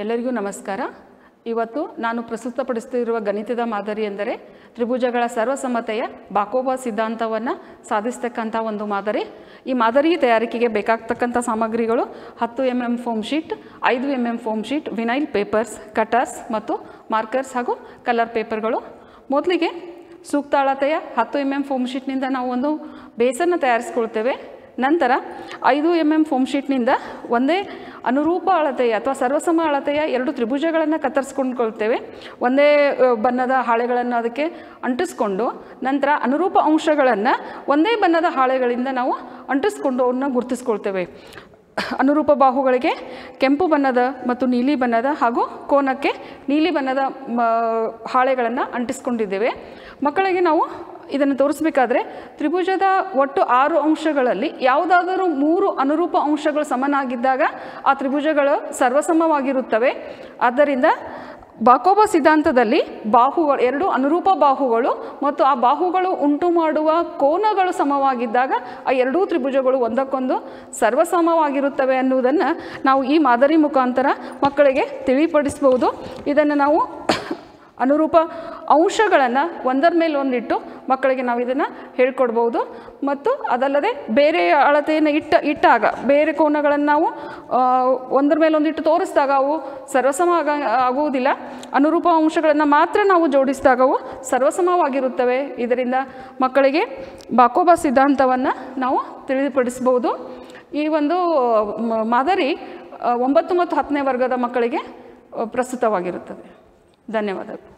ಎಲ್ಲರಿಗೂ ನಮಸ್ಕಾರ ಇವತ್ತು ನಾನು ಪ್ರಸ್ತುತಪಡಿಸುತ್ತಿರುವ ಗಣಿತದ ಮಾದರಿ ಎಂದರೆ ತ್ರಿಭುಜಗಳ ಸರ್ವಸಮ್ಮತೆಯ ಬಾಕೋಬಾ ಸಿದ್ಧಾಂತವನ್ನು ಸಾಧಿಸ್ತಕ್ಕಂಥ ಒಂದು ಮಾದರಿ ಈ ಮಾದರಿ ತಯಾರಿಕೆಗೆ ಬೇಕಾಗ್ತಕ್ಕಂಥ ಸಾಮಗ್ರಿಗಳು ಹತ್ತು ಎಮ್ ಎಮ್ ಫೋಮ್ ಶೀಟ್ ಐದು M M foam sheet vinyl papers cutters ಮತ್ತು ಮಾರ್ಕರ್ಸ್ ಹಾಗೂ ಕಲರ್ ಪೇಪರ್ಗಳು ಮೊದಲಿಗೆ ಸೂಕ್ತ ಅಳತೆಯ ಹತ್ತು ಎಮ್ ಎಮ್ ಫೋಮ್ ಶೀಟ್ನಿಂದ ನಾವು ಒಂದು ಬೇಸನ್ನು ತಯಾರಿಸ್ಕೊಳ್ತೇವೆ ನಂತರ ಐದು ಎಮ್ ಎಮ್ ಫೋಮ್ ಶೀಟ್ನಿಂದ ಒಂದೇ ಅನುರೂಪ ಅಳತೆಯ ಅಥವಾ ಸರ್ವಸಮ ಅಳತೆಯ ಎರಡು ತ್ರಿಭುಜಗಳನ್ನು ಕತ್ತರಿಸ್ಕೊಂಡ್ಕೊಳ್ತೇವೆ ಒಂದೇ ಅ, ಬಣ್ಣದ ಹಾಳೆಗಳನ್ನು ಅದಕ್ಕೆ ಅಂಟಿಸ್ಕೊಂಡು ನಂತರ ಅನುರೂಪ ಅಂಶಗಳನ್ನು ಒಂದೇ ಬಣ್ಣದ ಹಾಳೆಗಳಿಂದ ನಾವು ಅಂಟಿಸ್ಕೊಂಡು ಅವನ್ನ ಗುರುತಿಸ್ಕೊಳ್ತೇವೆ ಅನುರೂಪ ಬಾಹುಗಳಿಗೆ ಕೆಂಪು ಬಣ್ಣದ ಮತ್ತು ನೀಲಿ ಬಣ್ಣದ ಹಾಗೂ ಕೋನಕ್ಕೆ ನೀಲಿ ಬಣ್ಣದ ಮ ಹಾಳೆಗಳನ್ನು ಅಂಟಿಸ್ಕೊಂಡಿದ್ದೇವೆ ಮಕ್ಕಳಿಗೆ ನಾವು ಇದನ್ನು ತೋರಿಸ್ಬೇಕಾದ್ರೆ ತ್ರಿಭುಜದ ಒಟ್ಟು ಆರು ಅಂಶಗಳಲ್ಲಿ ಯಾವುದಾದರೂ ಮೂರು ಅನುರೂಪ ಅಂಶಗಳು ಸಮನಾಗಿದ್ದಾಗ ಆ ತ್ರಿಭುಜಗಳು ಸರ್ವಸಮವಾಗಿರುತ್ತವೆ ಆದ್ದರಿಂದ ಬಾಕೋಬ ಸಿದ್ಧಾಂತದಲ್ಲಿ ಬಾಹುಗಳು ಎರಡು ಅನುರೂಪ ಬಾಹುಗಳು ಮತ್ತು ಆ ಬಾಹುಗಳು ಉಂಟು ಮಾಡುವ ಕೋನಗಳು ಸಮವಾಗಿದ್ದಾಗ ಆ ಎರಡೂ ತ್ರಿಭುಜಗಳು ಒಂದಕ್ಕೊಂದು ಸರ್ವಸಮವಾಗಿರುತ್ತವೆ ಅನ್ನುವುದನ್ನು ನಾವು ಈ ಮಾದರಿ ಮುಖಾಂತರ ಮಕ್ಕಳಿಗೆ ತಿಳಿಪಡಿಸ್ಬೋದು ಇದನ್ನು ನಾವು ಅನುರೂಪ ಅಂಶಗಳನ್ನು ಒಂದರ ಮೇಲೆ ಒಂದಿಟ್ಟು ಮಕ್ಕಳಿಗೆ ನಾವು ಇದನ್ನು ಹೇಳ್ಕೊಡ್ಬೋದು ಮತ್ತು ಅದಲ್ಲದೆ ಬೇರೆ ಅಳತೆಯನ್ನು ಇಟ್ಟ ಇಟ್ಟಾಗ ಬೇರೆ ಕೋನಗಳನ್ನು ನಾವು ಆ, ಒಂದರ ಮೇಲೆ ಒಂದಿಟ್ಟು ತೋರಿಸಿದಾಗ ಅವು ಸರ್ವಸಮ ಆಗ ಆಗುವುದಿಲ್ಲ ಅನುರೂಪ ಅಂಶಗಳನ್ನು ಮಾತ್ರ ನಾವು ಜೋಡಿಸಿದಾಗ ಅವು ಸರ್ವಸಮವಾಗಿರುತ್ತವೆ ಇದರಿಂದ ಮಕ್ಕಳಿಗೆ ಬಾಕೋಬಾ ಸಿದ್ಧಾಂತವನ್ನು ನಾವು ತಿಳಿದುಪಡಿಸ್ಬೋದು ಈ ಒಂದು ಮ- ಮಾದರಿ ಆ, ಒಂಬತ್ತು ಮತ್ತು ಹತ್ತನೇ ವರ್ಗದ ಮಕ್ಕಳಿಗೆ ಆ, ಪ್ರಸ್ತುತವಾಗಿರುತ್ತದೆ ಧನ್ಯವಾದಗಳು